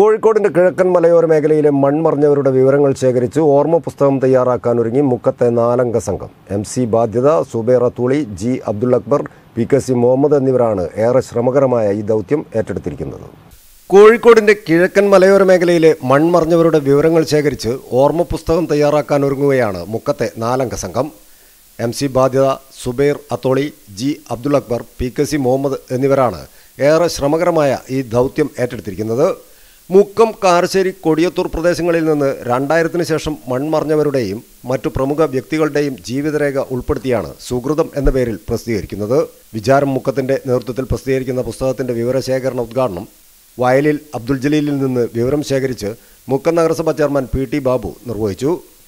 കോഴിക്കോടിന്റെ കിഴക്കൻ മലയോര മേഖലയിലെ മൺമറഞ്ഞവരുടെ വിവരങ്ങൾ ശേഖരിച്ച് ഓർമ്മ പുസ്തകം തയ്യാറാക്കാൻ ഒരുങ്ങി മുക്കത്തെ നാലംഗ സംഘം എം സി ബാധ്യത സുബേറ തുളി G Abdul Akbar P K C Muhammad എന്നിവരാണ് ഏറെ ശ്രമകരമായ ഈ ദൗത്യം ഏറ്റെടുത്തിരിക്കുന്നത് കോഴിക്കോടിന്റെ കിഴക്കൻ മലയോര മേഖലയിലെ മൺമറഞ്ഞവരുടെ വിവരങ്ങൾ ശേഖരിച്ച് ഓർമ്മ പുസ്തകം തയ്യാറാക്കാൻ ഒരുങ്ങുകയാണ് മുക്കത്തെ നാലംഗ സംഘം എം സി ബാധ്യത Subair Atholi G Abdul Akbar P K C Muhammad എന്നിവരാണ് ഏറെ ശ്രമകരമായ ഈ ദൗത്യം ഏറ്റെടുത്തിരിക്കുന്നത് മുക്കം കാരശ്ശേരി കൊടിയത്തൂർ പ്രദേശങ്ങളിൽ നിന്ന് രണ്ടായിരത്തിന് ശേഷം മൺമറഞ്ഞവരുടെയും മറ്റു പ്രമുഖ വ്യക്തികളുടെയും ജീവിതരേഖ ഉൾപ്പെടുത്തിയാണ് സുഹൃതം എന്ന പേരിൽ പ്രസിദ്ധീകരിക്കുന്നത് വിചാരം മുക്കത്തിന്റെ നേതൃത്വത്തിൽ പ്രസിദ്ധീകരിക്കുന്ന പുസ്തകത്തിന്റെ വിവരശേഖരണ ഉദ്ഘാടനം വയലിൽ അബ്ദുൽ ജലീലിൽ നിന്ന് വിവരം ശേഖരിച്ച് മുക്കം നഗരസഭ ചെയർമാൻ പി ടി ബാബു നിർവഹിച്ചു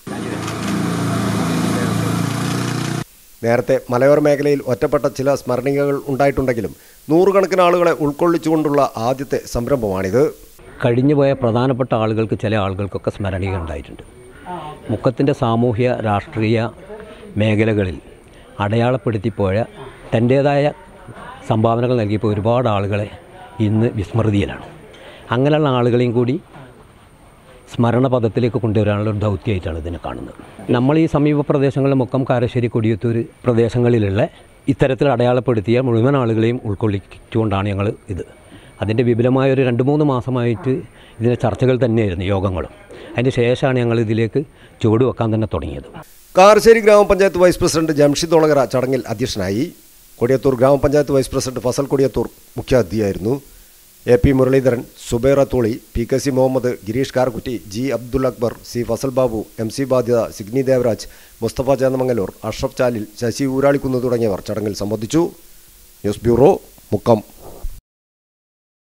നേരത്തെ മലയോര മേഖലയിൽ ഒറ്റപ്പെട്ട ചില സ്മരണികകൾ ഉണ്ടായിട്ടുണ്ടെങ്കിലും നൂറുകണക്കിന് ആളുകളെ ഉൾക്കൊള്ളിച്ചുകൊണ്ടുള്ള ആദ്യത്തെ സംരംഭമാണിത് കഴിഞ്ഞുപോയ പ്രധാനപ്പെട്ട ആളുകൾക്ക് ചില ആളുകൾക്കൊക്കെ സ്മരണീയ ഉണ്ടായിട്ടുണ്ട് മുക്കത്തിൻ്റെ സാമൂഹ്യ രാഷ്ട്രീയ മേഖലകളിൽ അടയാളപ്പെടുത്തിപ്പോയ തൻ്റേതായ സംഭാവനകൾ നൽകിയപ്പോൾ ഒരുപാട് ആളുകളെ ഇന്ന് വിസ്മൃതിയിലാണ് അങ്ങനെയുള്ള ആളുകളെയും കൂടി സ്മരണ പദത്തിലേക്ക് കൊണ്ടുവരാനുള്ള ഒരു ദൗത്യമായിട്ടാണ് ഇതിനെ കാണുന്നത് നമ്മൾ ഈ സമീപ പ്രദേശങ്ങളിൽ മുക്കം കാരശ്ശേരി കൊടിയത്തൂർ പ്രദേശങ്ങളിലുള്ള ഇത്തരത്തിൽ അടയാളപ്പെടുത്തിയ മുഴുവൻ ആളുകളെയും ഉൾക്കൊള്ളിച്ചുകൊണ്ടാണ് ഞങ്ങൾ ഇത് അതിൻ്റെ വിപുലമായ ഒരു രണ്ട് മൂന്ന് മാസമായിട്ട് ഇതിൻ്റെ ചർച്ചകൾ തന്നെയായിരുന്നു യോഗങ്ങളും അതിന് ശേഷമാണ് ഞങ്ങൾ ഇതിലേക്ക് ചുവട് വെക്കാൻ തന്നെ തുടങ്ങിയത് കാരശ്ശേരി ഗ്രാമപഞ്ചായത്ത് വൈസ് പ്രസിഡന്റ് ജംഷിദ് ഒളകര ചടങ്ങിൽ അധ്യക്ഷനായി കൊടിയത്തൂർ ഗ്രാമപഞ്ചായത്ത് വൈസ് പ്രസിഡന്റ് ഫസൽ കൊടിയത്തൂർ മുഖ്യാതിഥിയായിരുന്നു എ പി മുരളീധരൻ സുബൈറ തോളി P K C Muhammad Girish Karkutti G Abdul Akbar C Fazal Babu M C ബാധ്യത സിഗ്നി ദേവരാജ് മുസ്തഫ ചേന്നമംഗലൂർ അഷ്റഫ് ചാലിൽ ശശി ഊരാളിക്കുന്ന് തുടങ്ങിയവർ ചടങ്ങിൽ സംബന്ധിച്ചു ന്യൂസ് ബ്യൂറോ മുക്കം